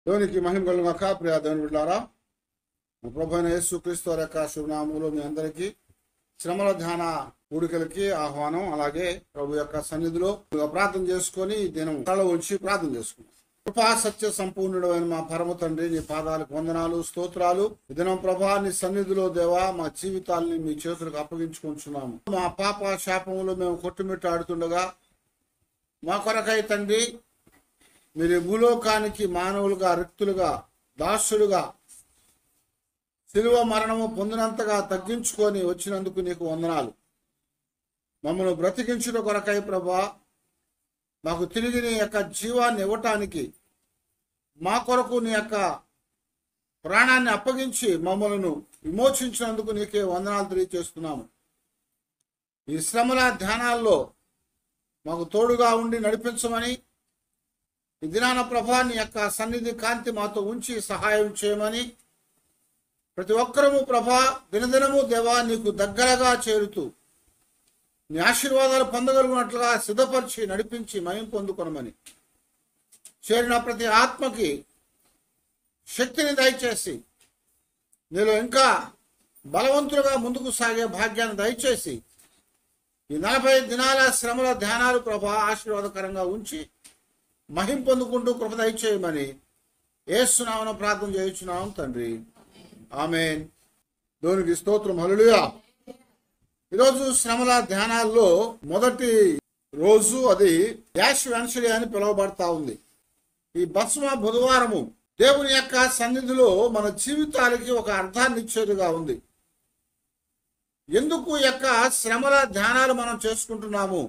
దేవునికి మహిమ కలుగాక ప్రియ దేవుని బిడ్డారా మా ప్రభు అయిన యేసు క్రీస్తు వారి యొక్క శుభనామములు మీ అందరికీ శ్రమల ధ్యాన కూడికలకి ఆహ్వానం అలాగే ప్రభు యొక్క సన్నిధిలో ప్రార్థన చేసుకొని ఈ దినం తల ఉంచి ప్రార్థన చేసుకున్నాం కృపా సత్య సంపూర్ణుడు అయిన మా పరమ తండ్రి నీ పాదాలకు వందనాలు స్తోత్రాలు ఈ దినం ప్రభా నీ సన్నిధిలో దేవా మా జీవితాల్ని మీ చేతులకు అప్పగించుకుంటున్నాము మా పాప శాపములు మేము కొట్టుమిట్టాడుతుండగా మా కొరకై తండ్రి మీరు ఈ భూలోకానికి మానవులుగా రిక్తులుగా దాసులుగా శిలువ మరణము పొందినంతగా తగ్గించుకొని వచ్చినందుకు నీకు వందనాలు మమ్మల్ని బ్రతికించుట కొరకై ప్రభా మాకు తిరిగి నీ యొక్క జీవాన్ని ఇవ్వటానికి మా కొరకు నీ యొక్క ప్రాణాన్ని అప్పగించి మమ్మలను విమోచించినందుకు నీకే వందనాలు తెలియజేస్తున్నాము ఈ శ్రమల ధ్యానాల్లో మాకు తోడుగా ఉండి నడిపించమని ఈ దినాన ప్రభాని యొక్క సన్నిధి కాంతి మాతో ఉంచి సహాయం చేయమని ప్రతి ఒక్కరము ప్రభా దినదినము దేవా నీకు దగ్గరగా చేరుతూ నీ ఆశీర్వాదాలు పొందగలిగినట్లుగా సిద్ధపరిచి నడిపించి మయం పొందుకొనమని చేరిన ప్రతి ఆత్మకి శక్తిని దయచేసి నీలో ఇంకా బలవంతులుగా ముందుకు సాగే భాగ్యాన్ని దయచేసి ఈ నలభై దినాల శ్రమల ధ్యానాలు ప్రభా ఆశీర్వాదకరంగా ఉంచి మహిం పొందుకుంటూ కృప దయచేయమని ఏసునామన ప్రార్థన చేయించున్నాం తండ్రి ఆమెన్ దేవునికి స్తోత్రం హలులుయా ఈరోజు శ్రమల ధ్యానాల్లో మొదటి రోజు అది యాష్ వెన్సడి అని పిలువబడతా ఉంది ఈ బస్మ బుధవారము దేవుని యొక్క సన్నిధిలో మన జీవితాలకి ఒక అర్థాన్ని ఇచ్చేదిగా ఉంది ఎందుకు ఈ యొక్క శ్రమల ధ్యానాలు మనం చేసుకుంటున్నాము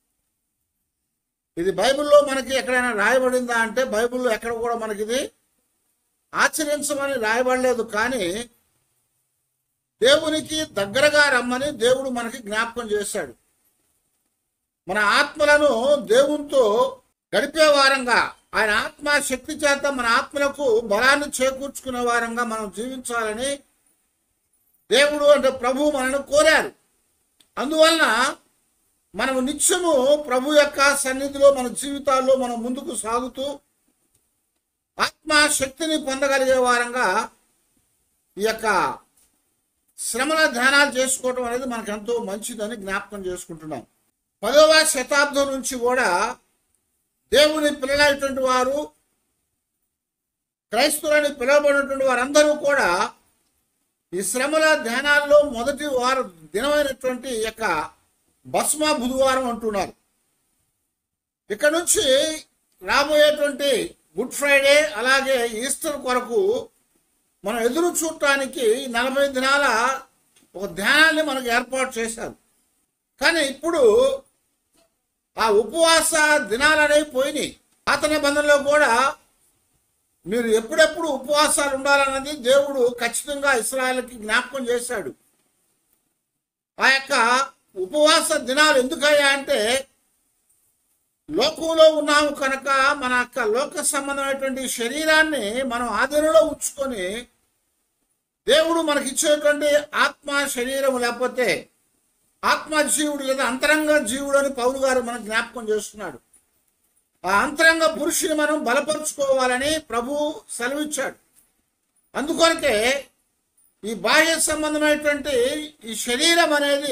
ఇది బైబిల్లో మనకి ఎక్కడైనా రాయబడిందా అంటే బైబిల్లో ఎక్కడ కూడా మనకి ఇది ఆచరించమని రాయబడలేదు కానీ దేవునికి దగ్గరగా రమ్మని దేవుడు మనకి జ్ఞాపకం చేశాడు మన ఆత్మలను దేవునితో గడిపే వారంగా ఆయన ఆత్మ శక్తి చేత మన ఆత్మలకు బలాన్ని చేకూర్చుకునే వారంగా మనం జీవించాలని దేవుడు అంటే ప్రభు మనల్ని కోరారు అందువలన మనం నిత్యము ప్రభు యొక్క సన్నిధిలో మన జీవితాల్లో మనం ముందుకు సాగుతూ ఆత్మ శక్తిని పొందగలిగే వారంగా ఈ యొక్క శ్రమల ధ్యానాలు చేసుకోవటం అనేది మనకు ఎంతో మంచిదని జ్ఞాపకం చేసుకుంటున్నాం పదవ శతాబ్దం నుంచి కూడా దేవుని పిల్లలైనటువంటి వారు క్రైస్తవులని పిలువబడినటువంటి వారందరూ కూడా ఈ శ్రమల ధ్యానాల్లో మొదటి వారు దినమైనటువంటి ఈ యొక్క భస్మ బుధవారం అంటున్నారు ఇక్కడ నుంచి రాబోయేటువంటి గుడ్ ఫ్రైడే అలాగే ఈస్టర్ కొరకు మనం ఎదురు చూడటానికి నలభై దినాల ఒక ధ్యానాన్ని మనకు ఏర్పాటు చేశారు కానీ ఇప్పుడు ఆ ఉపవాస దినాలు అనేవి పోయినాయి పాత నిబంధనలో కూడా మీరు ఎప్పుడెప్పుడు ఉపవాసాలు ఉండాలన్నది దేవుడు ఖచ్చితంగా ఇస్రాయల్కి జ్ఞాపకం చేశాడు ఆ యొక్క ఉపవాస దినాలు ఎందుకయ్యా అంటే లోకంలో ఉన్నాము కనుక మన యొక్క లోక సంబంధమైనటువంటి శరీరాన్ని మనం ఆధీనంలో ఉంచుకొని దేవుడు మనకిచ్చేటువంటి ఆత్మ శరీరం లేకపోతే ఆత్మ జీవుడు లేదా అంతరంగ జీవుడు అని పౌరు గారు మనకు జ్ఞాపకం చేస్తున్నాడు ఆ అంతరంగ పురుషుని మనం బలపరుచుకోవాలని ప్రభు సెలవిచ్చాడు అందుకొరకే ఈ బాహ్య సంబంధమైనటువంటి ఈ శరీరం అనేది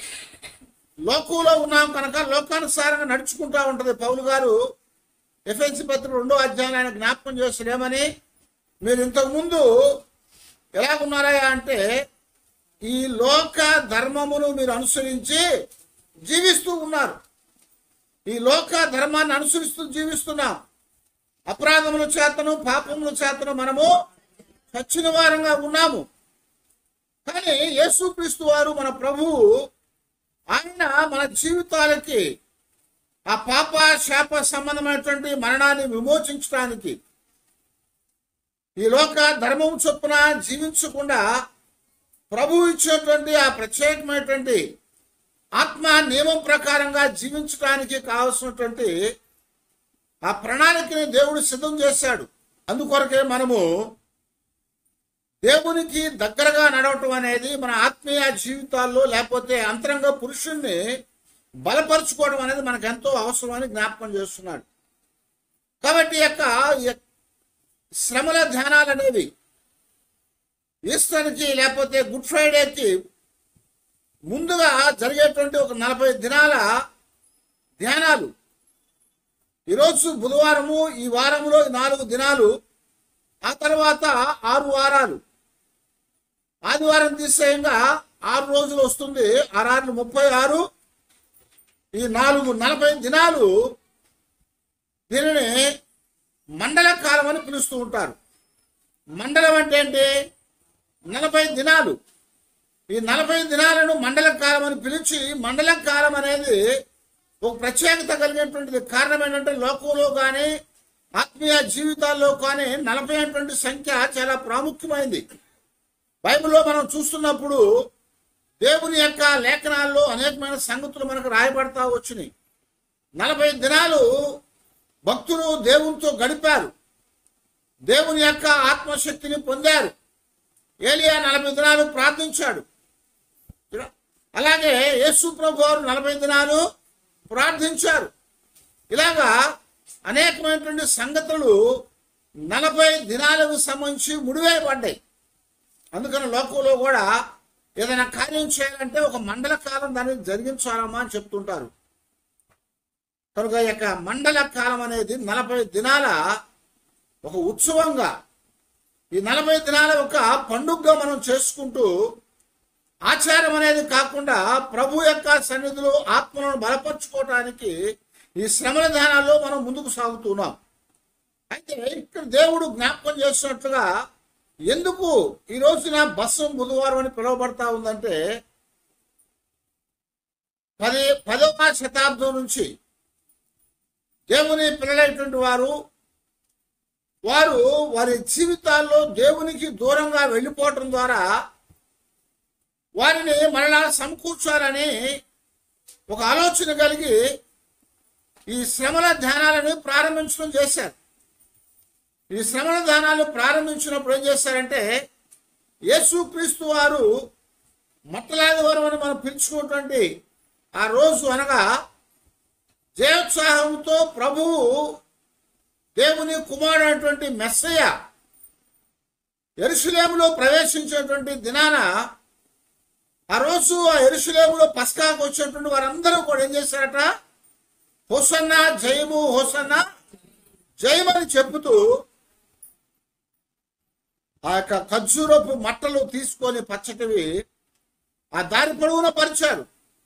లోకంలో ఉన్నాం కనుక లోకానుసారంగా నడుచుకుంటా ఉంటది పౌలు గారు ఎఫ్ఎన్సి పత్రిక రెండో అధ్యాయం ఆయన జ్ఞాపకం చేస్తున్నామని మీరు ఇంతకు ముందు ఎలాగున్నారా అంటే ఈ లోక ధర్మమును మీరు అనుసరించి జీవిస్తూ ఉన్నారు ఈ లోక ధర్మాన్ని అనుసరిస్తూ జీవిస్తున్నాం అపరాధముల చేతను పాపముల చేతను మనము చచ్చిన వారంగా ఉన్నాము కానీ యేసుక్రీస్తు వారు మన ప్రభువు ఆయన మన జీవితాలకి ఆ పాప శాప సంబంధమైనటువంటి మరణాన్ని విమోచించడానికి ఈ లోక ధర్మం చొప్పున జీవించకుండా ప్రభు ఇచ్చినటువంటి ఆ ప్రత్యేకమైనటువంటి ఆత్మ నియమం ప్రకారంగా జీవించడానికి కావలసినటువంటి ఆ ప్రణాళికని దేవుడు సిద్ధం చేశాడు అందుకొరకే మనము దేవునికి దగ్గరగా నడవటం అనేది మన ఆత్మీయ జీవితాల్లో లేకపోతే అంతరంగ పురుషుణ్ణి బలపరుచుకోవడం అనేది మనకు ఎంతో అవసరమని జ్ఞాపకం చేస్తున్నాడు కాబట్టి ఈ యొక్క ఈ శ్రమల ధ్యానాలు అనేవి ఈస్టర్కి లేకపోతే గుడ్ ఫ్రైడేకి ముందుగా జరిగేటువంటి ఒక నలభై దినాల ధ్యానాలు ఈరోజు బుధవారము ఈ వారంలో నాలుగు దినాలు ఆ తర్వాత ఆరు వారాలు ఆదివారం తీసేయంగా ఆరు రోజులు వస్తుంది ఆరు ముప్పై ఆరు ఈ నాలుగు నలభై దినాలు దీనిని మండల కాలం అని పిలుస్తూ ఉంటారు మండలం అంటే ఏంటి నలభై దినాలు ఈ నలభై దినాలను మండల కాలం అని పిలిచి మండల కాలం అనేది ఒక ప్రత్యేకత కలిగినటువంటిది కారణం ఏంటంటే లోకంలో కానీ ఆత్మీయ జీవితాల్లో కానీ నలభై అనేటువంటి సంఖ్య చాలా ప్రాముఖ్యమైంది బైబిల్లో మనం చూస్తున్నప్పుడు దేవుని యొక్క లేఖనాల్లో అనేకమైన సంగతులు మనకు రాయబడతా వచ్చినాయి నలభై దినాలు భక్తులు దేవునితో గడిపారు దేవుని యొక్క ఆత్మశక్తిని పొందారు ఏలియా నలభై దినాలు ప్రార్థించాడు అలాగే యేసు ప్రభు వారు నలభై దినాలు ప్రార్థించారు ఇలాగా అనేకమైనటువంటి సంగతులు నలభై దినాలకు సంబంధించి ముడివేయబడ్డాయి అందుకని లోకంలో కూడా ఏదైనా కార్యం చేయాలంటే ఒక మండల కాలం దాన్ని జరిగించాలమ్మా అని చెప్తుంటారు కనుక ఈ యొక్క మండల కాలం అనేది నలభై దినాల ఒక ఉత్సవంగా ఈ నలభై దినాల ఒక పండుగగా మనం చేసుకుంటూ ఆచారం అనేది కాకుండా ప్రభు యొక్క సన్నిధిలో ఆత్మలను బలపరుచుకోవటానికి ఈ శ్రమల ధ్యానాల్లో మనం ముందుకు సాగుతున్నాం అయితే ఇక్కడ దేవుడు జ్ఞాపకం చేస్తున్నట్లుగా ఎందుకు ఈ రోజున బస్సు బుధవారం అని పిలువబడతా ఉందంటే పది పదవ శతాబ్దం నుంచి దేవుని పిల్లలైనటువంటి వారు వారు వారి జీవితాల్లో దేవునికి దూరంగా వెళ్ళిపోవటం ద్వారా వారిని మరలా సమకూర్చాలని ఒక ఆలోచన కలిగి ఈ శ్రమల ధ్యానాలను ప్రారంభించడం చేశారు ఈ శ్రమణ దానాలు ప్రారంభించినప్పుడు ఏం చేశారంటే యేసుక్రీస్తు వారు మట్టలాదివారం అని మనం పిలుచుకున్నటువంటి ఆ రోజు అనగా జయోత్సాహంతో ప్రభువు దేవుని కుమారుడైనటువంటి మెస్సయ్య ఎరుసలేములో ప్రవేశించేటువంటి దినాన ఆ రోజు ఆ ఎరుసలేములో పస్కాకు వచ్చేటువంటి వారందరూ కూడా ఏం చేశారట హోసన్న జయము హోసన్న జయమని చెబుతూ ఆ యొక్క ఖర్జూరపు మట్టలు తీసుకొని పచ్చటివి ఆ దారి పొడవున పరిచారు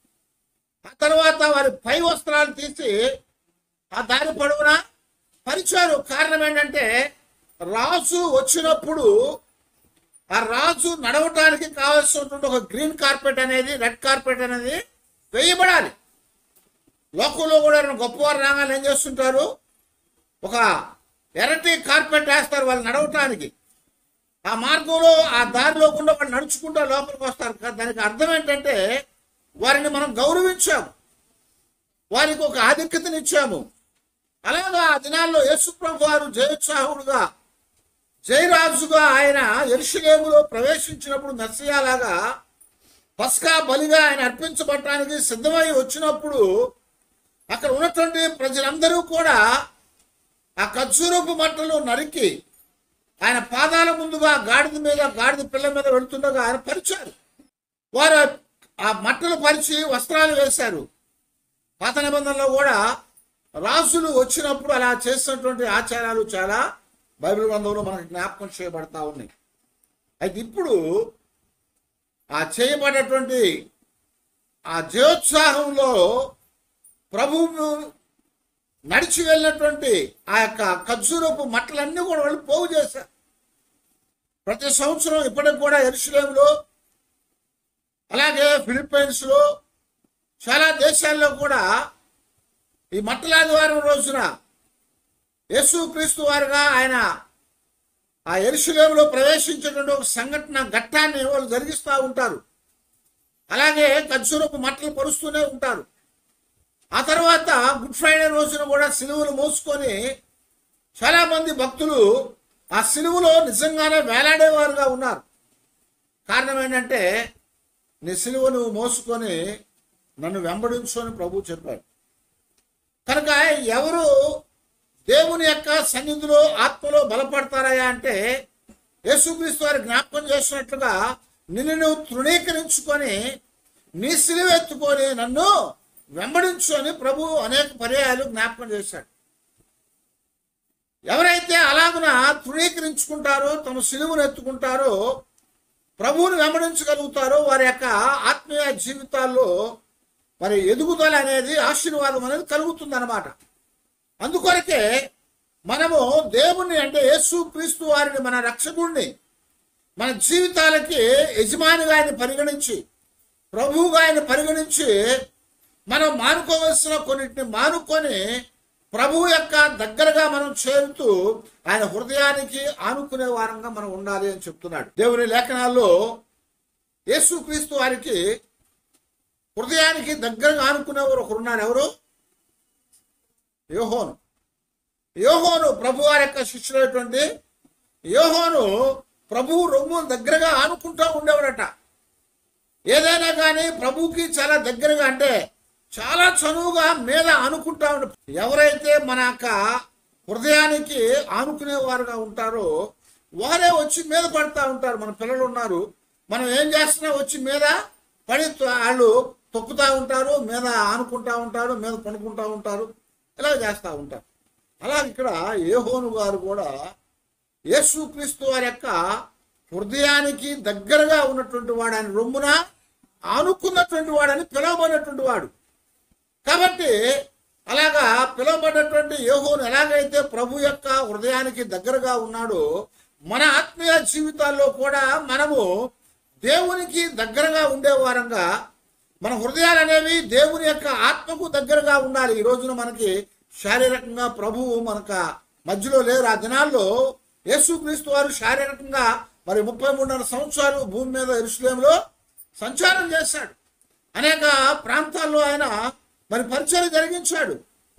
ఆ తర్వాత వారి పై వస్త్రాలు తీసి ఆ దారి పొడవున పరిచారు కారణం ఏంటంటే రాజు వచ్చినప్పుడు ఆ రాజు నడవటానికి కావాల్సినటువంటి ఒక గ్రీన్ కార్పెట్ అనేది రెడ్ కార్పెట్ అనేది వేయబడాలి లోకంలో కూడా గొప్పవారు రాగానే ఏం చేస్తుంటారు ఒక ఎర్రటి కార్పెట్ వేస్తారు వాళ్ళు నడవటానికి ఆ మార్గంలో ఆ దారిలో గుండా వాళ్ళు నడుచుకుంటూ లోపలికి వస్తారు కా- దానికి అర్థం ఏంటంటే వారిని మనం గౌరవించాము వారికి ఒక ఆధిక్యతనిచ్చాము అలాగా ఆ దినాల్లో యేసుప్రభు వారు జయోత్సాహుడుగా జయరాజుగా ఆయన ఎరుషలేములో ప్రవేశించినప్పుడు మెస్సియాలాగా పస్కా బలిగా ఆయన అర్పించబడటానికి సిద్ధమై వచ్చినప్పుడు అక్కడ ఉన్నటువంటి ప్రజలందరూ కూడా ఆ ఖర్జూరపు మట్టలు నరికి ఆయన పాదాల ముందుగా గాడిద మీద గాడిద పిల్ల మీద వెళ్తుండగా ఆయన పరిచారు వారు ఆ మట్టలు పరిచి వస్త్రాలు వేశారు పాత నిబంధనలో కూడా రాజులు వచ్చినప్పుడు అలా చేసినటువంటి ఆచారాలు చాలా బైబిల్ గ్రంథంలో మనకు జ్ఞాపకం చేయబడతా ఉన్నాయి అయితే ఇప్పుడు ఆ చేయబడేటువంటి ఆ జయోత్సాహంలో ప్రభువు నడిచి వెళ్ళినటువంటి ఆ యొక్క ఖర్జూరపు మట్టలన్నీ కూడా వాళ్ళు పోగు చేశారు ప్రతి సంవత్సరం ఇప్పటికి కూడా ఎరుసలేములో అలాగే ఫిలిప్పైన్స్ లో చాలా దేశాల్లో కూడా ఈ మట్టలాదివారం రోజున యేసుక్రీస్తు వారుగా ఆయన ఆ ఎరుసలేములో ప్రవేశించేటువంటి ఒక సంఘటన ఘట్టాన్ని వాళ్ళు జరిగిస్తూ ఉంటారు అలాగే ఖర్జూరపు మట్టలు పరుస్తూనే ఉంటారు ఆ తర్వాత గుడ్ ఫ్రైడే రోజున కూడా సిలువలు మోసుకొని చాలా మంది భక్తులు ఆ సిలువలో నిజంగానే వేలాడేవారుగా ఉన్నారు కారణం ఏంటంటే నీ సిలువ నువ్వు మోసుకొని నన్ను వెంబడించు అని ప్రభు చెప్పాడు కనుక ఎవరు దేవుని యొక్క సన్నిధిలో ఆత్మలో బలపడతారయ్యా అంటే యేసుక్రీస్తు వారి జ్ఞాపకం చేసినట్లుగా నిన్ను నువ్వు తృణీకరించుకొని నీ సిలువెత్తుకొని నన్ను వెంబడించు అని ప్రభు అనేక పర్యాయాలు జ్ఞాపకం చేశాడు ఎవరైతే అలాగున తృణీకరించుకుంటారో తమ సిలువను ఎత్తుకుంటారో ప్రభువుని వెంబడించగలుగుతారో వారి యొక్క ఆత్మీయ జీవితాల్లో మరి ఎదుగుదల అనేది ఆశీర్వాదం అనేది కలుగుతుంది అనమాట అందుకొరకే మనము దేవుణ్ణి అంటే యేసు క్రీస్తు వారిని మన రక్షకుడిని మన జీవితాలకి యజమానిగా ఆయన పరిగణించి ప్రభువుగా ఆయన పరిగణించి మనం మానుకోవలసిన కొన్నిటిని మానుకొని ప్రభువు యొక్క దగ్గరగా మనం చేరుతూ ఆయన హృదయానికి ఆనుకునే వారంగా మనం ఉండాలి అని చెప్తున్నాడు దేవుని లేఖనాల్లో యేసుక్రీస్తు వారికి హృదయానికి దగ్గరగా ఆనుకునేవారు ఒకరున్నారు ఎవరు యోహోను యోహోను ప్రభు వారి యొక్క శిష్యులైనటువంటి యోహోను ప్రభువు రొమ్ము దగ్గరగా ఆనుకుంటూ ఉండేవాడట ఏదైనా కానీ ప్రభువుకి చాలా దగ్గరగా అంటే చాలా చనువుగా మీద ఆనుకుంటా ఉండ ఎవరైతే మన యొక్క హృదయానికి ఆనుకునేవారుగా ఉంటారో వారే వచ్చి మీద పడతా ఉంటారు మన పిల్లలు ఉన్నారు మనం ఏం చేస్తున్నా వచ్చి మీద పడి వాళ్ళు తొక్కుతా ఉంటారు మీద ఆనుకుంటా ఉంటారు మీద పనుకుంటా ఉంటారు ఇలా చేస్తూ ఉంటారు అలా ఇక్కడ ఏహోను గారు కూడా యేసుక్రీస్తు వారి యొక్క హృదయానికి దగ్గరగా ఉన్నటువంటి వాడు ఆయన రొమ్మున ఆనుకున్నటువంటి వాడని పిలువబడినటువంటి వాడు కాబట్టి అలాగా పిలువబడినటువంటి యోహోను ఎలాగైతే ప్రభు యొక్క హృదయానికి దగ్గరగా ఉన్నాడో మన ఆత్మీయ జీవితాల్లో కూడా మనము దేవునికి దగ్గరగా ఉండేవారంగా మన హృదయాలు అనేవి దేవుని యొక్క ఆత్మకు దగ్గరగా ఉండాలి ఈ రోజున మనకి శారీరకంగా ప్రభువు మనక మధ్యలో లేరు ఆ దినాల్లో యేసుక్రీస్తు వారు శారీరకంగా మరి ముప్పై మూడున్నర సంవత్సరాలు భూమి మీద ఎరుసలేంలో సంచారం చేశాడు అనేక ప్రాంతాల్లో ఆయన మరి పరిచయం జరిగించాడు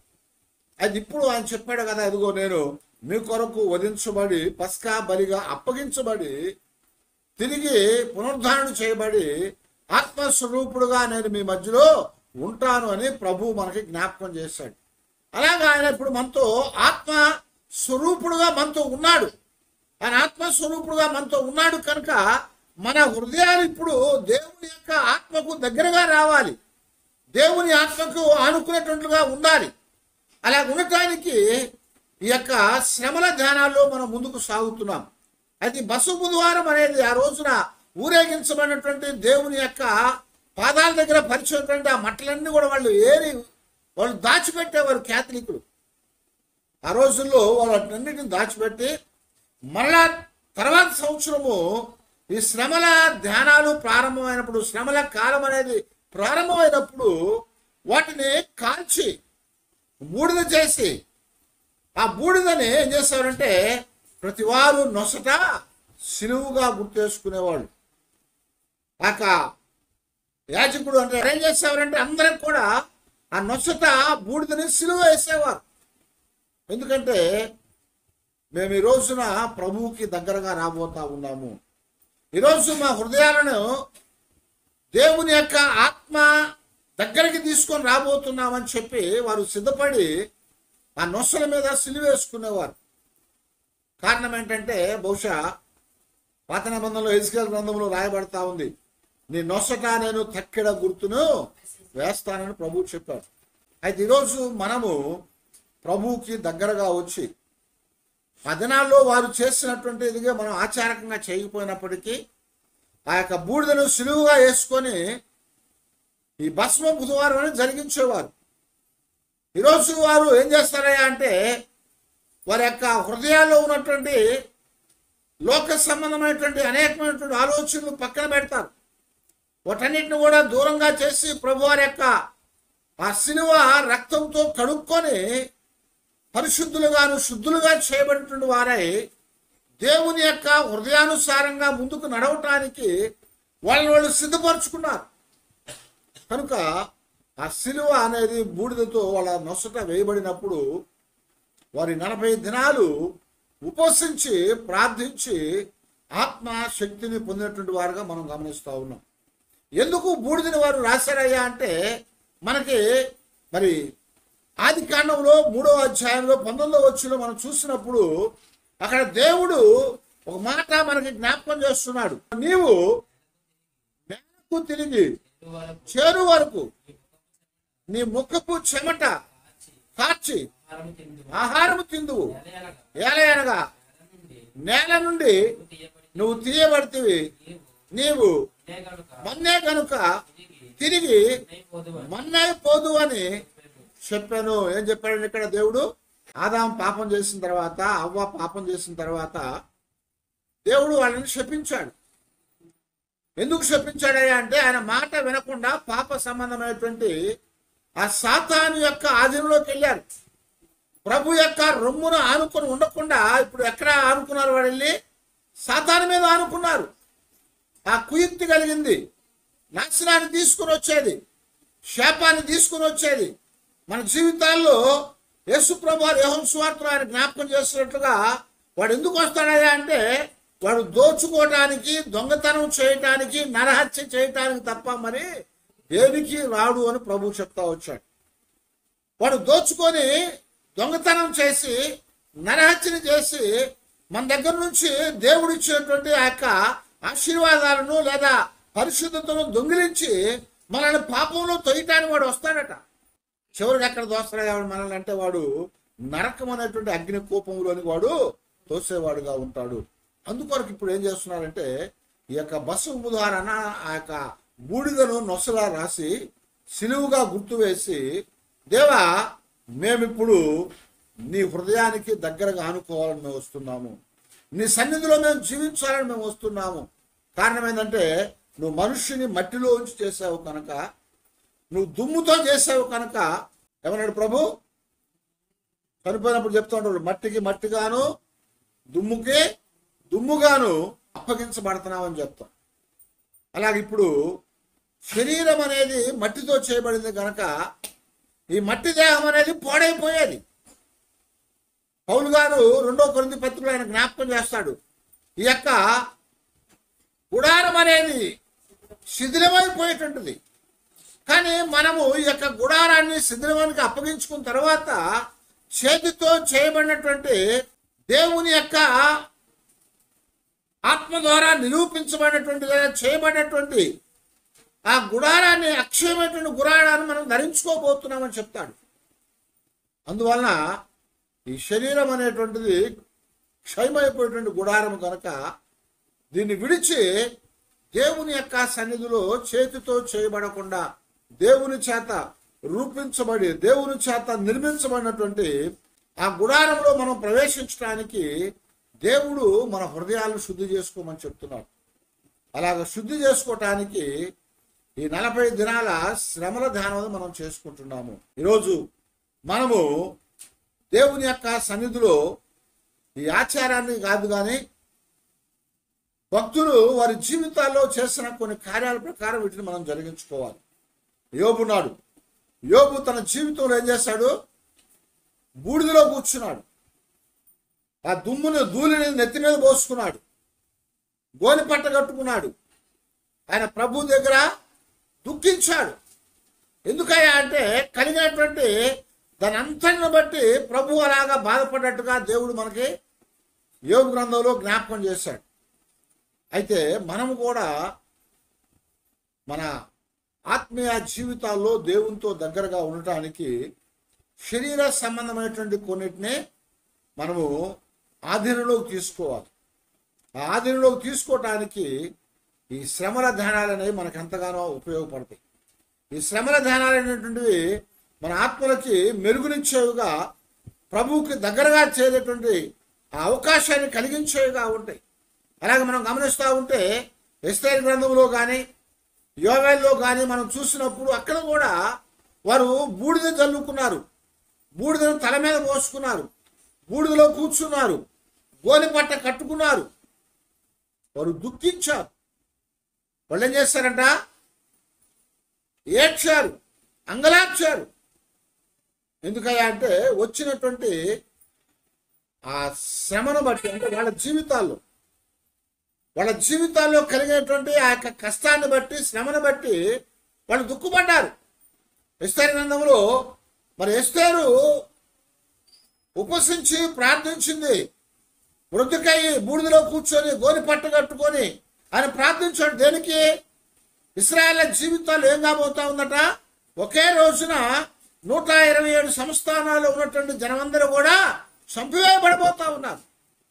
అది ఇప్పుడు ఆయన చెప్పాడు కదా ఇదిగో నేను మీ కొరకు వధించబడి పస్కా బలిగా అప్పగించబడి తిరిగి పునరుద్ధరణ చేయబడి ఆత్మస్వరూపుడుగా నేను మీ మధ్యలో ఉంటాను అని ప్రభు మనకి జ్ఞాపకం చేశాడు అలాగా ఆయన ఇప్పుడు మనతో ఆత్మ స్వరూపుడుగా మనతో ఉన్నాడు ఆయన ఆత్మస్వరూపుడుగా మనతో ఉన్నాడు కనుక మన హృదయాలు ఇప్పుడు దేవుని యొక్క ఆత్మకు దగ్గరగా రావాలి దేవుని ఆత్మకు ఆనుకునేటట్లుగా ఉండాలి అలా ఉండటానికి ఈ యొక్క శ్రమల ధ్యానాల్లో మనం ముందుకు సాగుతున్నాం అది బసు బుధవారం అనేది ఆ రోజున ఊరేగించబడినటువంటి దేవుని యొక్క పాదాల దగ్గర పరిచినటువంటి ఆ మట్టలన్నీ కూడా వాళ్ళు ఏరి వాళ్ళు దాచిపెట్టేవారు క్యాథలికులు ఆ రోజుల్లో వాళ్ళన్నింటిని దాచిపెట్టి మరలా తర్వాత సంవత్సరము ఈ శ్రమల ధ్యానాలు ప్రారంభమైనప్పుడు శ్రమల కాలం అనేది ప్రారంభమైనప్పుడు వాటిని కాల్చి బూడిద చేసి ఆ బూడిదని ఏం చేసేవారంటే ప్రతి వారు నొసట సిలువుగా గుర్తేసుకునేవాళ్ళు ఆక యాజకుడు అంటే ఏం చేసేవారంటే అందరికి కూడా ఆ నొసట బూడిదని సిలువ వేసేవారు ఎందుకంటే మేము ఈ రోజున ప్రభువుకి దగ్గరగా రాబోతా ఉన్నాము ఈరోజు మా హృదయాలను దేవుని యొక్క ఆత్మ దగ్గరికి తీసుకొని రాబోతున్నామని చెప్పి వారు సిద్ధపడి ఆ నొసల మీద సిలివేసుకునేవారు కారణం ఏంటంటే బహుశా పాత నిబంధనలో ఎజ్కేల్ గ్రంథంలో రాయబడతా ఉంది నీ నొసట నేను తక్కెడ గుర్తును వేస్తానని ప్రభువు చెప్పారు అయితే ఈరోజు మనము ప్రభువుకి దగ్గరగా వచ్చి ఆ దినాల్లో వారు చేసినటువంటి ఇదిగా మనం ఆచారకంగా చేయకపోయినప్పటికీ ఆ యొక్క బూడిదను సులువుగా వేసుకొని ఈ భస్మ బుధవారం అని జరిగించేవారు ఈరోజు వారు ఏం చేస్తారయ్యా అంటే వారి యొక్క హృదయాల్లో ఉన్నటువంటి లోక సంబంధమైనటువంటి అనేకమైనటువంటి ఆలోచనలు పక్కన పెడతారు వాటన్నిటిని కూడా దూరంగా చేసి ప్రభు వారి యొక్క ఆ సిలువ రక్తంతో కడుక్కొని పరిశుద్ధులుగాను శుద్ధులుగా చేయబడినటువంటి వారై దేవుని యొక్క హృదయానుసారంగా ముందుకు నడవటానికి వాళ్ళని వాళ్ళు సిద్ధపరచుకున్నారు కనుక ఆ సిలువ అనేది బూడిదతో వాళ్ళ నొసట వేయబడినప్పుడు వారి నలభై దినాలు ఉపవసించి ప్రార్థించి ఆత్మ శక్తిని పొందినటువంటి వారుగా మనం గమనిస్తూ ఉన్నాం ఎందుకు బూడిదని వారు రాశారయ్యా అంటే మనకి మరి ఆది కాండంలో మూడో అధ్యాయంలో పంతొమ్మిదో వచ్చిలో మనం చూసినప్పుడు అక్కడ దేవుడు ఒక మాట మనకి జ్ఞాపకం చేస్తున్నాడు నీవు నేలకు తిరిగి చేరు వరకు నీ ముఖపు చెమట కార్చి ఆహారము తిందువు. ఆహారము తిందువు ఎలయనగా ఏలయనగా నేల నేల నుండి నుండి నువ్వు తీయబడి నువ్వు తీయబడితివి నీవు నీవు నే గనుక మన్నే కనుక తిరిగి తిరిగి నైపోదువని మన్నే పోదు అని చెప్పాడు. చెప్పాను ఏం చెప్పాడు ఇక్కడ దేవుడు ఆదాం పాపం చేసిన తర్వాత అవ్వ పాపం చేసిన తర్వాత దేవుడు వాళ్ళని శపించాడు ఎందుకు శపించాడయ్యా అంటే ఆయన మాట వినకుండా పాప సంబంధమైనటువంటి ఆ సాతాను యొక్క ఆధీనంలోకి వెళ్ళారు ప్రభు యొక్క రొమ్మును ఆనుకొని ఉండకుండా ఇప్పుడు ఎక్కడ ఆనుకున్నారు వాడు వెళ్ళి సాతాను మీద ఆనుకున్నారు ఆ కుయుక్తి కలిగింది నాశనాన్ని తీసుకుని వచ్చేది శాపాన్ని తీసుకుని వచ్చేది మన జీవితాల్లో యేసుప్రభు యోహం స్వార్థం ఆయన జ్ఞాపకం చేసినట్లుగా వాడు ఎందుకు వస్తాడయ్యా అంటే వాడు దోచుకోవటానికి దొంగతనం చేయటానికి నరహత్య చేయటానికి తప్ప మరి దేనికి రాడు అని ప్రభు చెప్తా వచ్చాడు వాడు దోచుకొని దొంగతనం చేసి నరహత్యని చేసి మన దగ్గర నుంచి దేవుడు ఇచ్చినటువంటి ఆ యొక్క ఆశీర్వాదాలను లేదా పరిశుద్ధతను దొంగిలించి మనల్ని పాపంలో తొయ్యటానికి వాడు వస్తాడట చివరికి ఎక్కడ దోస్తాడు వాడు మనల్ని అంటే వాడు నరకం అనేటువంటి అగ్ని కోపంలోని వాడు తోసేవాడుగా ఉంటాడు అందుకొరకు ఇప్పుడు ఏం చేస్తున్నారంటే ఈ యొక్క బస్సు ఉదాహరణ ఆ యొక్క బూడిదను నొసలా రాసి సిలువుగా గుర్తు వేసి దేవా మేమిప్పుడు నీ హృదయానికి దగ్గరగా ఆనుకోవాలని మేము వస్తున్నాము నీ సన్నిధిలో మేము జీవించాలని మేము వస్తున్నాము కారణం ఏంటంటే నువ్వు మనుష్యుని మట్టిలో ఉంచి చేసావు కనుక నువ్వు దుమ్ముతో చేసావు కనుక ఏమన్నాడు ప్రభు చనిపోయినప్పుడు చెప్తా ఉంటాడు మట్టికి మట్టిగాను దుమ్ముకి దుమ్ముగాను అప్పగించబడుతున్నామని చెప్తాం అలాగే ఇప్పుడు శరీరం అనేది మట్టితో చేయబడింది కనుక ఈ మట్టి దేహం అనేది పాడైపోయేది పౌలు గారు రెండో కొరింది పత్రికలో ఆయన జ్ఞాపకం చేస్తాడు ఈ యొక్క గుడారం అనేది శిథిలమైపోయేటువంటిది కానీ మనము ఈ యొక్క గుడారాన్ని శిథిలమానికి అప్పగించుకున్న తర్వాత చేతితో చేయబడినటువంటి దేవుని యొక్క ఆత్మ ద్వారా నిరూపించబడినటువంటి లేదా చేయబడినటువంటి ఆ గుడారాన్ని అక్షయమైనటువంటి గుడారాన్ని మనం ధరించుకోబోతున్నామని చెప్తాడు అందువలన ఈ శరీరం అనేటువంటిది క్షయమైపోయేటువంటి గుడారం కనుక దీన్ని విడిచి దేవుని యొక్క సన్నిధిలో చేతితో చేయబడకుండా దేవుని చేత రూపించబడి దేవుని చేత నిర్మించబడినటువంటి ఆ గుడారంలో మనం ప్రవేశించడానికి దేవుడు మన హృదయాలను శుద్ధి చేసుకోమని చెప్తున్నాడు అలాగ శుద్ధి చేసుకోవటానికి ఈ నలభై దినాల శ్రమల ధ్యానం మనం చేసుకుంటున్నాము ఈరోజు మనము దేవుని యొక్క సన్నిధిలో ఈ ఆచారాన్ని కాదు కానీ భక్తులు వారి జీవితాల్లో చేసిన కొన్ని కార్యాల ప్రకారం వీటిని మనం జరిగించుకోవాలి యోబున్నాడు యోబు తన జీవితంలో ఏం చేశాడు బూడిదలో కూర్చున్నాడు ఆ దుమ్ముని ధూళిని నెత్తి మీద పోసుకున్నాడు గోని పట్ట కట్టుకున్నాడు ఆయన ప్రభు దగ్గర దుఃఖించాడు ఎందుకయ్యా అంటే కలిగినటువంటి దాని అంతటిని బట్టి ప్రభు అలాగా బాధపడ్డట్టుగా దేవుడు మనకి యోగ గ్రంథంలో జ్ఞాపకం చేశాడు అయితే మనము కూడా మన ఆత్మీయ జీవితాల్లో దేవునితో దగ్గరగా ఉండటానికి శరీర సంబంధమైనటువంటి కొన్నిటిని మనము ఆధీనంలోకి తీసుకోవాలి ఆ ఆధీనంలోకి తీసుకోవటానికి ఈ శ్రమల ధ్యానాలు అనేవి మనకు ఎంతగానో ఉపయోగపడతాయి ఈ శ్రమల ధ్యానాలు అనేటువంటివి మన ఆత్మలకి మెరుగునిచ్చేవిగా ప్రభువుకి దగ్గరగా చేరేటువంటి ఆ అవకాశాన్ని కలిగించేవిగా ఉంటాయి అలాగే మనం గమనిస్తూ ఉంటే ఎస్తేర్ గ్రంథంలో కానీ యోగాల్లో కానీ మనం చూసినప్పుడు అక్కడ కూడా వారు బూడిద చల్లుకున్నారు బూడిదను తల మీద పోసుకున్నారు బూడిదలో కూర్చున్నారు గోని పట్ట కట్టుకున్నారు వారు దుఃఖించారు వాళ్ళు ఏం చేస్తారంట ఏడ్చారు అంగలార్చారు ఎందుకయ్యా అంటే వచ్చినటువంటి ఆ శ్రమను బట్టి అంటే వాళ్ళ జీవితాల్లో వాళ్ళ జీవితాల్లో కలిగినటువంటి ఆ యొక్క కష్టాన్ని బట్టి శ్రమను బట్టి వాళ్ళు దుఃఖపడ్డారు విస్తరి గ్రంథంలో మరి ఎస్తేరు ఉపసించి ప్రార్థించింది మృతికయ్యి బూడిదలో కూర్చొని గోని పట్టు కట్టుకొని ఆయన ప్రార్థించాడు దేనికి ఇస్రాయేల్ జీవితాలు ఏం కాబోతా ఉందట ఒకే రోజున నూట ఇరవై ఏడు సంస్థానాలు ఉన్నటువంటి జనమందరూ కూడా చంపివేయబడిపోతా ఉన్నారు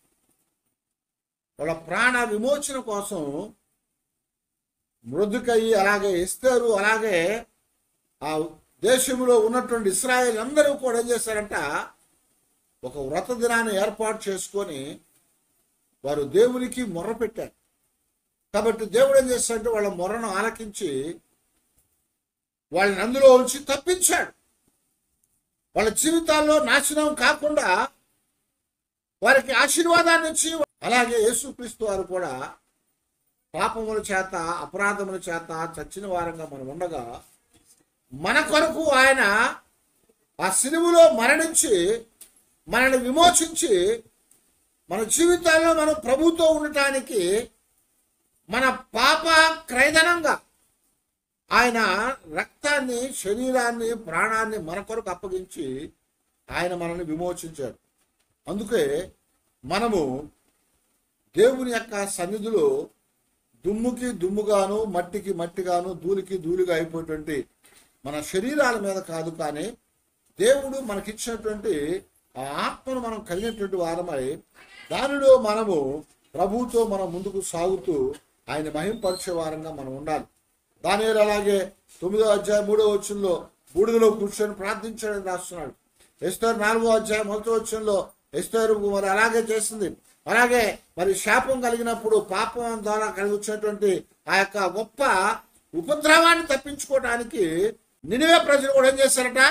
వాళ్ళ ప్రాణ విమోచన కోసం మృదుకయ్యి అలాగే ఇస్తారు అలాగే ఆ దేశంలో ఉన్నటువంటి ఇస్రాయేల్ అందరూ కూడా ఏం చేశారంట ఒక వ్రత దినాన్ని ఏర్పాటు చేసుకొని వారు దేవునికి మొర్ర పెట్టారు కాబట్టి దేవుడు ఏం చేస్తాడంటే వాళ్ళ మొర్రను ఆలకించి వాళ్ళని అందులో ఉంచి తప్పించాడు వాళ్ళ జీవితాల్లో నాశనం కాకుండా వారికి ఆశీర్వాదాన్ని ఇచ్చి అలాగే యేసుక్రీస్తు వారు కూడా పాపముల చేత అపరాధముల చేత చచ్చిన వారంగా మనం ఉండగా మన కొరకు ఆయన ఆ సిలువలో మరణించి మనల్ని విమోచించి మన జీవితాల్లో మనం ప్రభుతో ఉండటానికి మన పాప క్రైదనంగా ఆయన రక్తాన్ని శరీరాన్ని ప్రాణాన్ని మన కొరకు అప్పగించి ఆయన మనల్ని విమోచించాడు అందుకే మనము దేవుని యొక్క సన్నిధిలో దుమ్ముకి దుమ్ముగాను మట్టికి మట్టిగాను ధూళికి ధూళిగా అయిపోయేటువంటి మన శరీరాల మీద కాదు కానీ దేవుడు మనకిచ్చినటువంటి ఆ ఆత్మను మనం కలిగినటువంటి వారమై దానిలో మనము ప్రభువుతో మనం ముందుకు సాగుతూ ఆయన మహింపరిచే వారంగా మనం ఉండాలి దాని అలాగే తొమ్మిదో అధ్యాయం మూడో వచ్చంలో బూడిదలో కూర్చొని ప్రార్థించాడని రాస్తున్నాడు ఎస్తారు నాలుగో అధ్యాయం మొదటి వచ్చంలో ఎస్తారు మరి అలాగే చేసింది అలాగే మరి శాపం కలిగినప్పుడు పాపం ద్వారా కలిగి వచ్చినటువంటి ఆ యొక్క గొప్ప ఉపద్రవాన్ని తప్పించుకోవడానికి నినివే ప్రజలు కూడా ఏం చేశారట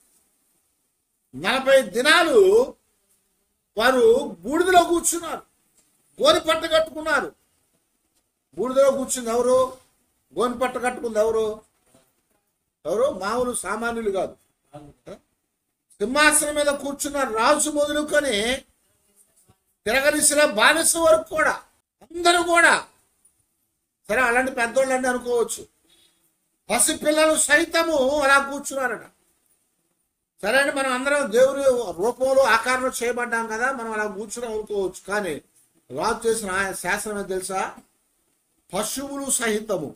నలభై దినాలు వారు బూడిదలో కూర్చున్నారు గోని పట్ట కట్టుకున్నారు బూడిదలో కూర్చుంది ఎవరు గోని పట్ట కట్టుకుంది ఎవరు ఎవరు మామూలు సామాన్యులు కాదు సింహాసనం మీద కూర్చున్న రాజు మొదలుకొని తిరగనిసిన బానిస వరకు కూడా అందరూ కూడా సరే అలాంటి పెద్దోళ్ళని అనుకోవచ్చు పసిపిల్లలు సైతము అలా కూర్చున్నారట సరే అండి మనం అందరం దేవుని రూపంలో ఆకారంలో చేయబడ్డాం కదా మనం అలా కూర్చుని అనుకోవచ్చు కానీ రాజు చేసిన ఆయన శాసనం ఏంటి తెలుసా పశువులు సహితము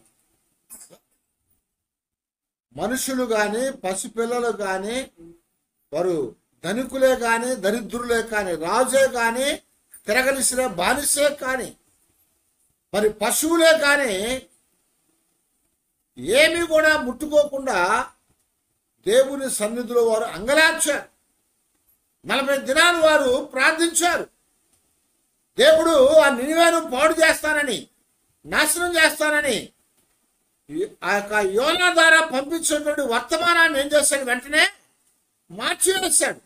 మనుషులు గాని పసిపిల్లలు గాని వారు ధనికులే గాని దరిద్రులే కాని రాజే గాని తిరగలిసిన బానిసే కాని మరి పశువులే కాని ఏమీ కూడా ముట్టుకోకుండా దేవుని సన్నిధిలో వారు అంగలార్చారు నలభై దినాలు వారు ప్రార్థించారు దేవుడు ఆ నినివేను పాడు చేస్తానని నాశనం చేస్తానని ఈ- ఆ యొక్క యోనా ద్వారా పంపించినటువంటి వర్తమానాన్ని ఏం చేశాడు వెంటనే మార్చివేశాడు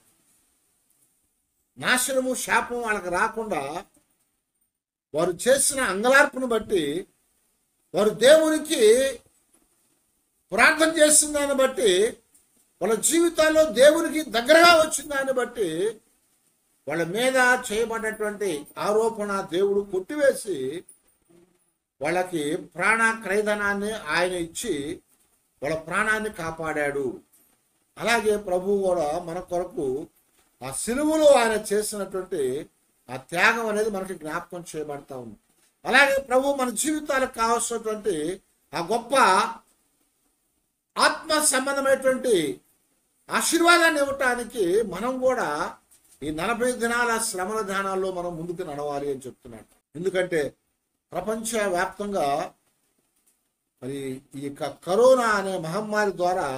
నాశనము శాపం వాళ్ళకి రాకుండా వారు చేసిన అంగలార్పును బట్టి వారు దేవునికి ప్రార్థన చేసిన దాన్ని బట్టి వాళ్ళ జీవితాల్లో దేవునికి దగ్గరగా వచ్చిన దాన్ని బట్టి వాళ్ళ మీద చేయబడినటువంటి ఆరోపణ దేవుడు కొట్టివేసి వాళ్ళకి ప్రాణ క్రైదనాన్ని ఆయన ఇచ్చి వాళ్ళ ప్రాణాన్ని కాపాడాడు అలాగే ప్రభువు కూడా మన కొరకు ఆ సిలువలో ఆయన చేసినటువంటి ఆ త్యాగం అనేది మనకి జ్ఞాపకం చేయబడతా ఉంది అలాగే ప్రభు మన జీవితాలకు కావాల్సినటువంటి ఆ గొప్ప ఆత్మ సంబంధమైనటువంటి ఆశీర్వాదాన్ని ఇవ్వటానికి మనం కూడా ఈ నలభై దినాల శ్రమల ధ్యానాల్లో మనం ముందుకు నడవాలి అని చెప్తున్నాడు ఎందుకంటే ప్రపంచ వ్యాప్తంగా మరి ఈ యొక్క కరోనా అనే మహమ్మారి ద్వారా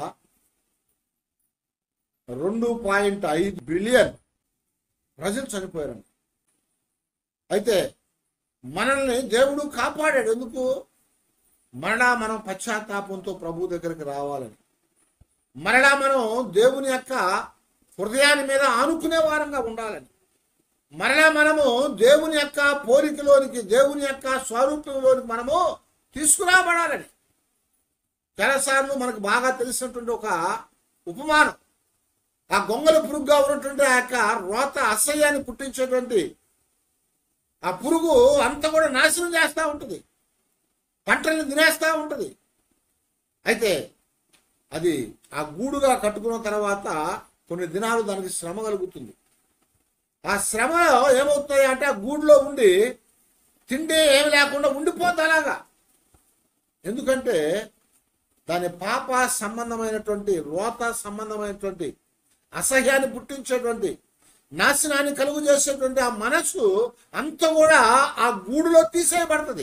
రెండు పాయింట్ ఐదు బిలియన్ ప్రజలు చనిపోయారు అయితే మనల్ని దేవుడు కాపాడాడు ఎందుకు మరలా మనం పశ్చాత్తాపంతో ప్రభు దగ్గరికి రావాలని మరలా మనం దేవుని యొక్క హృదయాన్ని మీద ఆనుకునే వారంగా ఉండాలని మరలా మనము దేవుని యొక్క పోలికలోనికి దేవుని యొక్క స్వరూపంలోనికి మనము తీసుకురాబడాలని చాలాసార్లు మనకు బాగా తెలిసినటువంటి ఒక ఉపమానం ఆ గొంగల పురుగుగా ఉన్నటువంటి ఆ యొక్క రోత అసహ్యాన్ని పుట్టించేటువంటి ఆ పురుగు అంతా కూడా నాశనం చేస్తూ ఉంటుంది పంటలను తినేస్తూ ఉంటుంది అయితే అది ఆ గూడుగా కట్టుకున్న తర్వాత కొన్ని దినాలు దానికి శ్రమ కలుగుతుంది ఆ శ్రమ ఏమవుతుంది అంటే ఆ గూడులో ఉండి తిండి ఏమి లేకుండా ఉండిపోతుంది అలాగా ఎందుకంటే దాని పాప సంబంధమైనటువంటి రోత సంబంధమైనటువంటి అసహ్యాన్ని పుట్టించేటువంటి నాశనాన్ని కలుగు చేసేటువంటి ఆ మనసు అంతా కూడా ఆ గూడులో తీసేయబడుతుంది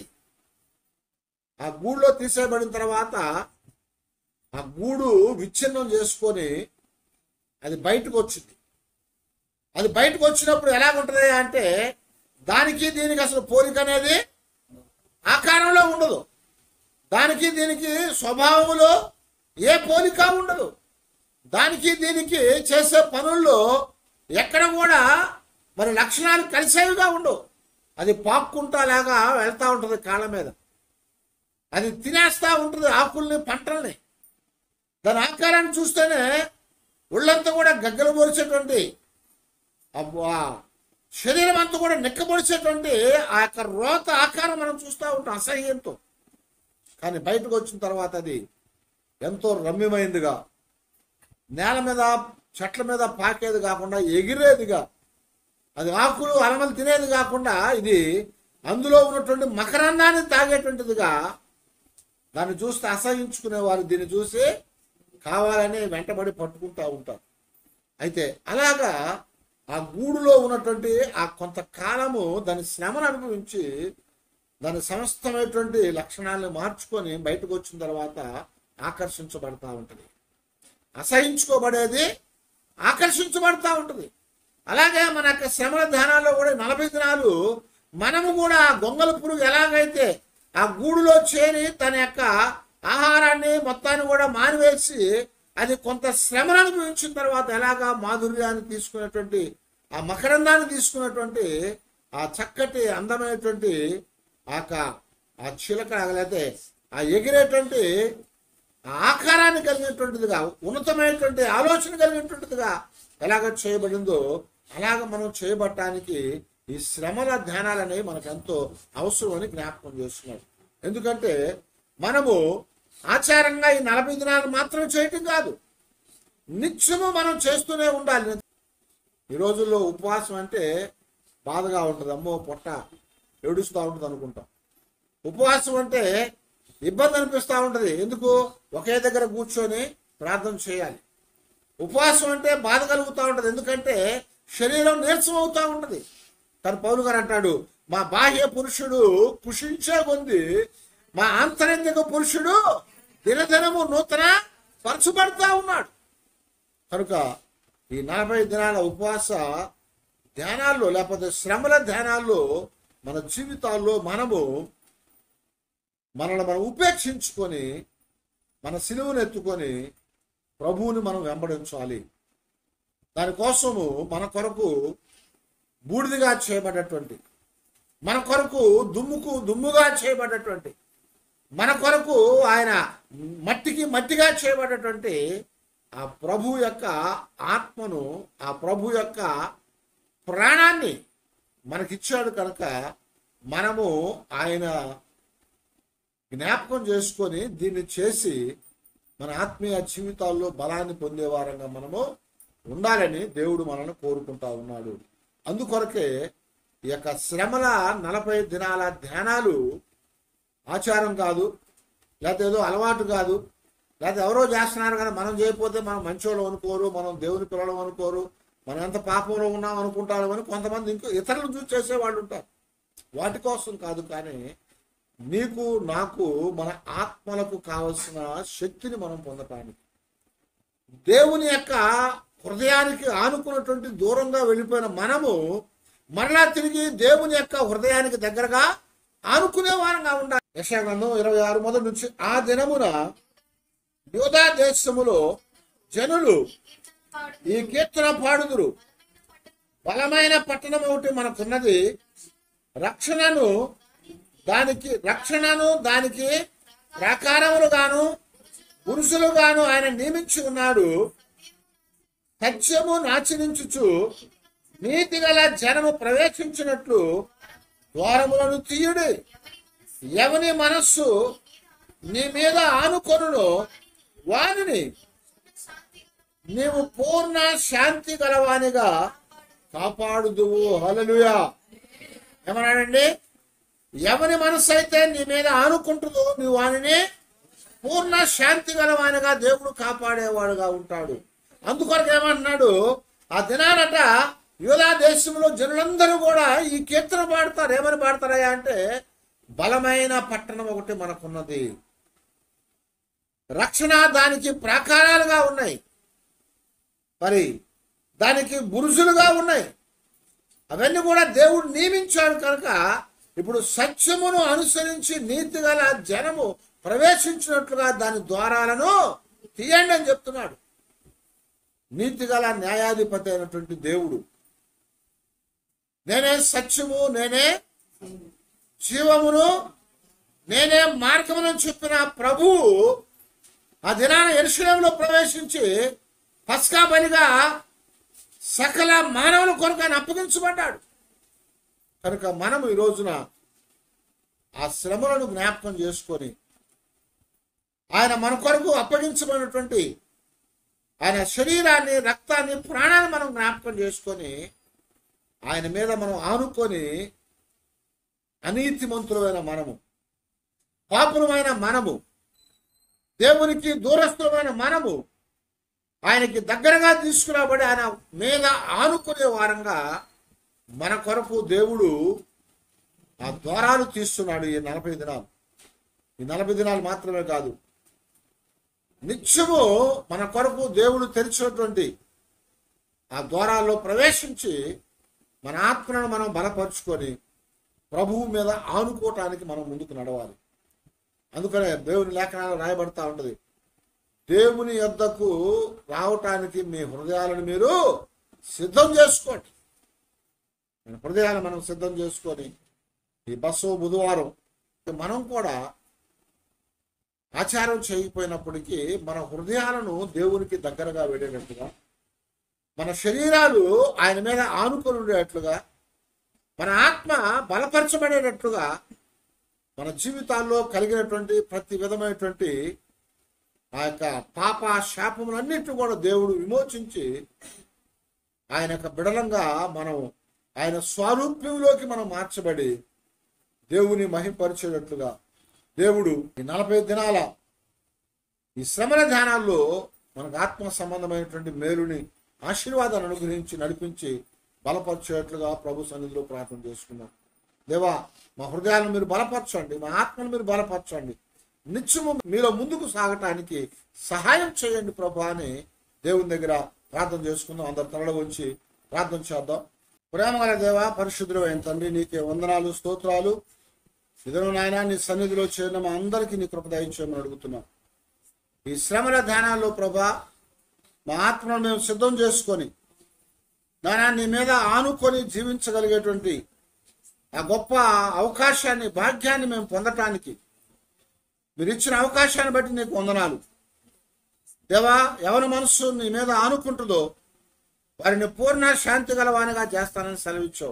ఆ గూడులో తీసేయబడిన తర్వాత ఆ గూడు విచ్ఛిన్నం చేసుకొని అది బయటకు వచ్చింది అది బయటకు వచ్చినప్పుడు ఎలాగుంటది అంటే దానికి దీనికి అసలు పోలిక అనేది ఆకారంలో ఉండదు దానికి దీనికి స్వభావంలో ఏ పోలిక ఉండదు దానికి దీనికి చేసే పనుల్లో ఎక్కడ కూడా మరి లక్షణాలు కలిసేవిగా ఉండవు అది పాక్కుంటా లాగా వెళ్తా ఉంటుంది కాళ్ళ మీద అది తినేస్తా ఉంటుంది ఆకుల్ని పంటల్ని దాని ఆకారాన్ని చూస్తేనే ఒళ్ళంతా కూడా గగ్గలు పోల్చేటువంటి అబ్బా శరీరం అంతా కూడా నిక్కబొడిచేటువంటి ఆ యొక్క రోత ఆకారం మనం చూస్తూ ఉంటాం అసహ్యంతో కానీ బయటకు వచ్చిన తర్వాత అది ఎంతో రమ్యమైందిగా నేల మీద చెట్ల మీద పాకేది కాకుండా ఎగిరేదిగా అది ఆకులు అలమలు తినేది కాకుండా ఇది అందులో ఉన్నటువంటి మకరందాన్ని తాగేటువంటిదిగా దాన్ని చూస్తే అసహించుకునేవారు దీన్ని చూసి కావాలని వెంటబడి పట్టుకుంటూ ఉంటారు అయితే అలాగా ఆ గూడులో ఉన్నటువంటి ఆ కొంతకాలము దాని శ్రమను అనుభవించి దాని సమస్తమైనటువంటి లక్షణాలను మార్చుకొని బయటకు వచ్చిన తర్వాత ఆకర్షించబడతా ఉంటుంది అసహించుకోబడేది ఆకర్షించబడతా ఉంటుంది అలాగే మన యొక్క శ్రమల ధ్యానాల్లో కూడా నలభై దినాలు మనము కూడా ఆ గొంగల పురుగు ఎలాగైతే ఆ గూడులో చేరి తన యొక్క ఆహారాన్ని మొత్తాన్ని కూడా మానివేసి అది కొంత శ్రమను అనుభవించిన తర్వాత ఎలాగా మాధుర్యాన్ని తీసుకున్నటువంటి ఆ మకరందాన్ని తీసుకున్నటువంటి ఆ చక్కటి అందమైనటువంటి ఆ యొక్క- ఆ చిలక లేకపోతే ఆ ఎగిరేటువంటి ఆ ఆకారాన్ని కలిగినటువంటిదిగా ఉన్నతమైనటువంటి ఆలోచన కలిగినటువంటిదిగా ఎలాగ చేయబడిందో అలాగ మనం చేయబట్టడానికి ఈ శ్రమల ధ్యానాలు అనేవి మనకు ఎంతో అవసరం అని జ్ఞాపకం చేస్తున్నాడు ఎందుకంటే మనము ఆచారంగా ఈ నలభై దినాలు మాత్రమే చేయటం కాదు నిత్యము మనం చేస్తూనే ఉండాలి ఈ రోజుల్లో ఉపవాసం అంటే బాధగా ఉంటుంది అమ్మో పొట్ట ఏడుస్తూ ఉంటుంది అనుకుంటాం ఉపవాసం అంటే ఇబ్బంది అనిపిస్తూ ఉంటుంది ఎందుకు ఒకే దగ్గర కూర్చొని ప్రార్థన చేయాలి ఉపవాసం అంటే బాధ కలుగుతూ ఉంటుంది ఎందుకంటే శరీరం నీరసం అవుతూ ఉంటుంది తన పౌలు గారు అంటాడు మా బాహ్య పురుషుడు పుషించే కొంది మా ఆంతరంగిక పురుషుడు దినదినము నూతన పరచుబడుతూ ఉన్నాడు కనుక ఈ నలభై దినాల ఉపవాస ధ్యానాల్లో లేకపోతే శ్రమల ధ్యానాల్లో మన జీవితాల్లో మనము మనల్ని మనం ఉపేక్షించుకొని మన సిలువను ఎత్తుకొని ప్రభువుని మనం వెంబడించాలి దానికోసము మన కొరకు బూడిదిగా చేయబడ్డటువంటి మన కొరకు దుమ్ముకు దుమ్ముగా చేయబడ్డటువంటి మన కొరకు ఆయన మట్టికి మట్టిగా చేయబడ్డటువంటి ఆ ప్రభు యొక్క ఆత్మను ఆ ప్రభు యొక్క ప్రాణాన్ని మనకిచ్చాడు కనుక మనము ఆయన జ్ఞాపకం చేసుకొని దీన్ని చేసి మన ఆత్మీయ జీవితాల్లో బలాన్ని పొందే వారంగా మనము ఉండాలని దేవుడు మనల్ని కోరుకుంటా ఉన్నాడు అందుకొరకే ఈ యొక్క శ్రమల నలభై దినాల ధ్యానాలు ఆచారం కాదు లేకపోతే ఏదో అలవాటు కాదు లేకపోతే ఎవరో చేస్తున్నారు కదా మనం చేయకపోతే మనం మంచోళ్ళం అనుకోరు మనం దేవుని పిల్లలం అనుకోరు మనం ఎంత పాపంలో ఉన్నాం అనుకుంటారు అని కొంతమంది ఇంకో ఇతరులను చూసి చేసేవాళ్ళు ఉంటారు వాటి కోసం కాదు కానీ నీకు నాకు మన ఆత్మలకు కావలసిన శక్తిని మనం పొందటానికి దేవుని యొక్క హృదయానికి ఆనుకున్నటువంటి దూరంగా వెళ్ళిపోయిన మనము మరలా తిరిగి దేవుని యొక్క హృదయానికి దగ్గరగా ఆనుకునే వారంగా ఉండాలి యశాగ్రంథం ఇరవై ఆరు మొదటి నుంచి ఆ దినమున యోధా దేశములో జనులు ఈ కీర్తన పాడుదురు బలమైన పట్టణం ఒకటి మనకున్నది రక్షణను దానికి రక్షణను దానికి ప్రాకారములుగాను పురుషులుగాను ఆయన నియమించి ఉన్నాడు సత్యము నాచరించుచు నీతి గల జనము ప్రవేశించినట్లు ద్వారములను తీయుడి ఎవని మనస్సు నీ మీద ఆనుకొనును వానిని నీవు పూర్ణ శాంతి గలవానిగా కాపాడుదువు హల్లెలూయా ఏమన్నాడండి ఎవరి మనసు అయితే నీ మీద ఆనుకుంటుందో నీ వానిని పూర్ణ శాంతి గలవానిగా దేవుడు కాపాడేవాడుగా ఉంటాడు అందుకొరకు ఏమంటున్నాడు ఆ దినానట యూదా దేశంలో జనులందరూ కూడా ఈ కీర్తన పాడతారు ఏమని పాడతారయ్యా అంటే బలమైన పట్టణం ఒకటి మనకున్నది రక్షణ దానికి ప్రాకారాలుగా ఉన్నాయి మరి దానికి బురుజులుగా ఉన్నాయి అవన్నీ కూడా దేవుడు నియమించాడు కనుక ఇప్పుడు సత్యమును అనుసరించి నీతి గల జనము ప్రవేశించినట్లుగా దాని ద్వారాలను తీయండి అని చెప్తున్నాడు నీతి గల న్యాయాధిపతి అయినటువంటి దేవుడు నేనే సత్యము నేనే జీవమును నేనే మార్గమును చెప్పిన ప్రభువు ఆ దినాన ఎరుశలంలో ప్రవేశించి పస్కా బలిగా సకల మానవుల కొరకు ఆయన అప్పగించబడ్డాడు కనుక మనం ఈ రోజున ఆ శ్రమలను జ్ఞాపకం చేసుకొని ఆయన మన కొరకు అప్పగించబడినటువంటి ఆయన శరీరాన్ని రక్తాన్ని ప్రాణాన్ని మనం జ్ఞాపకం చేసుకొని ఆయన మీద మనం ఆనుకొని అనీతిమంతులమైన మనము పాపులమైన మనము దేవునికి దూరస్థులమైన మనము ఆయనకి దగ్గరగా తీసుకురాబడి ఆయన మీద ఆనుకునే వారంగా మన కొరకు దేవుడు ఆ ద్వారాలు తీస్తున్నాడు ఈ నలభై దినాలు ఈ నలభై దినాలు మాత్రమే కాదు నిత్యము మన కొరకు దేవుడు తెరిచినటువంటి ఆ ద్వారాల్లో ప్రవేశించి మన ఆత్మను మనం బలపరుచుకొని ప్రభువు మీద ఆనుకోవటానికి మనం ముందుకు నడవాలి అందుకనే దేవుని లేఖనాలు రాయబడతా ఉండదు దేవుని యొద్దకు రావటానికి మీ హృదయాలను మీరు సిద్ధం చేసుకోండి మన హృదయాలను మనం సిద్ధం చేసుకొని ఈ బస్సు బుధవారం మనం కూడా ఆచారం చేయకపోయినప్పటికీ మన హృదయాలను దేవునికి దగ్గరగా వెళ్ళేటట్టుగా మన శరీరాలు ఆయన మీద ఆనుకొని ఉండేటట్లుగా మన ఆత్మ బలపరచబడేటట్లుగా మన జీవితాల్లో కలిగినటువంటి ప్రతి విధమైనటువంటి ఆ యొక్క పాప శాపములన్నింటినీ కూడా దేవుడు విమోచించి ఆయన యొక్క బిడలంగా మనం ఆయన స్వారూప్యంలోకి మనం మార్చబడి దేవుని మహింపరిచేటట్లుగా దేవుడు ఈ నలభై దినాల ఈ శ్రమల ధ్యానాల్లో మనకు ఆత్మ సంబంధమైనటువంటి మేలుని ఆశీర్వాదాన్ని అనుగ్రహించి నడిపించి బలపరిచేట్లుగా ప్రభు సన్నిధిలో ప్రార్థన చేసుకున్నాం దేవా మా హృదయాలను మీరు బలపరచండి మా ఆత్మను మీరు బలపరచండి నిత్యము మీలో ముందుకు సాగటానికి సహాయం చేయండి ప్రభు అని దేవుని దగ్గర ప్రార్థన చేసుకుందాం అందరు తలలో ఉంచి ప్రార్థన చేద్దాం ప్రేమగల దేవ పరిశుద్ధుడు అయిన తండ్రి నీకే వందనాలు స్తోత్రాలు ఇదను నాయన నీ సన్నిధిలో చేరిన మా అందరికీ నీ కృప దయించేయమని అడుగుతున్నాం ఈ శ్రమల ధ్యానాల్లో ప్రభా మా ఆత్మను మేము సిద్ధం చేసుకొని నాయన నీ మీద ఆనుకొని జీవించగలిగేటువంటి ఆ గొప్ప అవకాశాన్ని భాగ్యాన్ని మేము పొందటానికి మీరు ఇచ్చిన అవకాశాన్ని బట్టి నీకు వందనాలు దేవా ఎవరి మనస్సు నీ మీద ఆనుకుంటుందో వారిని పూర్ణ శాంతి గలవానిగా చేస్తానని సెలవిచ్చావు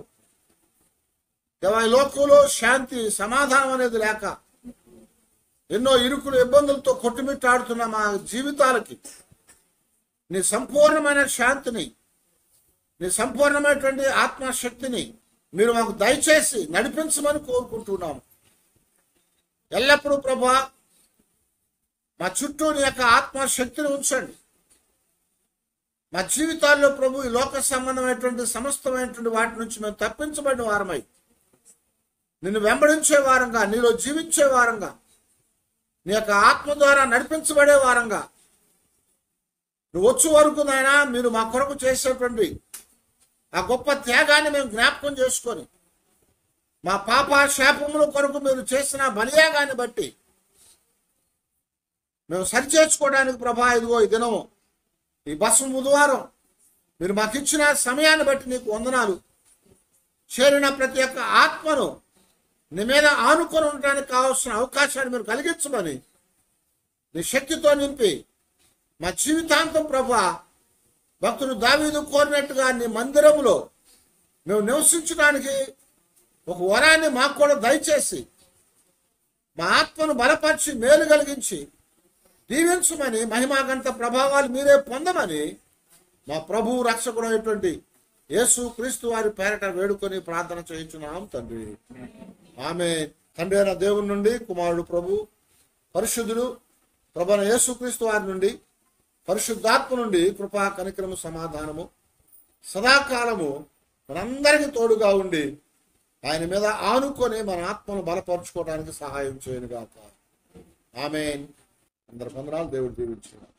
దేవా ఈ లోకంలో శాంతి సమాధానం అనేది లేక ఎన్నో ఇరుకులు ఇబ్బందులతో కొట్టుమిట్టాడుతున్న మా జీవితాలకి నీ సంపూర్ణమైన శాంతిని నీ సంపూర్ణమైనటువంటి ఆత్మశక్తిని మీరు మాకు దయచేసి నడిపించమని కోరుకుంటున్నాము ఎల్లప్పుడూ ప్రభా మా చుట్టూ నీ యొక్క ఆత్మశక్తిని ఉంచండి మా జీవితాల్లో ప్రభు ఈ లోక సంబంధమైనటువంటి సమస్తమైనటువంటి వాటి నుంచి మేము తప్పించబడిన వారమై నిన్ను వెంబడించే వారంగా నీలో జీవించే వారంగా నీ యొక్క ఆత్మ ద్వారా నడిపించబడే వారంగా నువ్వు వచ్చే వరకు నాయనా మీరు మా కొరకు చేసేటువంటి ఆ గొప్ప త్యాగాన్ని మేము జ్ఞాపకం చేసుకొని మా పాప శాపముల కొరకు మీరు చేసిన బలియాగాన్ని బట్టి మేము సరిచేసుకోవడానికి ప్రభా ఇదిగో ఈ దినము ఈ బస్సు బుధవారం మీరు మాకు ఇచ్చిన సమయాన్ని బట్టి నీకు వందనాలు చేరిన ప్రతి ఒక్క ఆత్మను నీ మీద ఆనుకొని ఉండడానికి కావాల్సిన అవకాశాన్ని మీరు కలిగించమని నీ శక్తితో నింపి మా జీవితాంతం ప్రభా భక్తుడు దావీదు కోరినట్టుగా నీ మందిరంలో మేము నివసించడానికి ఒక వరాన్ని మాకు కూడా దయచేసి మా ఆత్మను బలపరిచి మేలు కలిగించి దీవించమని మహిమాగంత ప్రభావాలు మీరే పొందమని మా ప్రభు రక్షకుడైనటువంటి యేసు క్రీస్తు వారి పేరట వేడుకొని ప్రార్థన చేయించున్నాం తండ్రి ఆమె తండ్రి అయిన దేవుని నుండి కుమారుడు ప్రభు పరిశుద్ధుడు ప్రభన యేసుక్రీస్తు వారి నుండి పరిశుద్ధాత్మ నుండి కృపా కనికరము సమాధానము సదాకాలము మనందరికీ తోడుగా ఉండి ఆయన మీద ఆనుకొని మన ఆత్మను బలపరుచుకోవడానికి సహాయం చేయను గాక ఆమె అందరి వందనాలు దేవుడు దీవించున్నాడు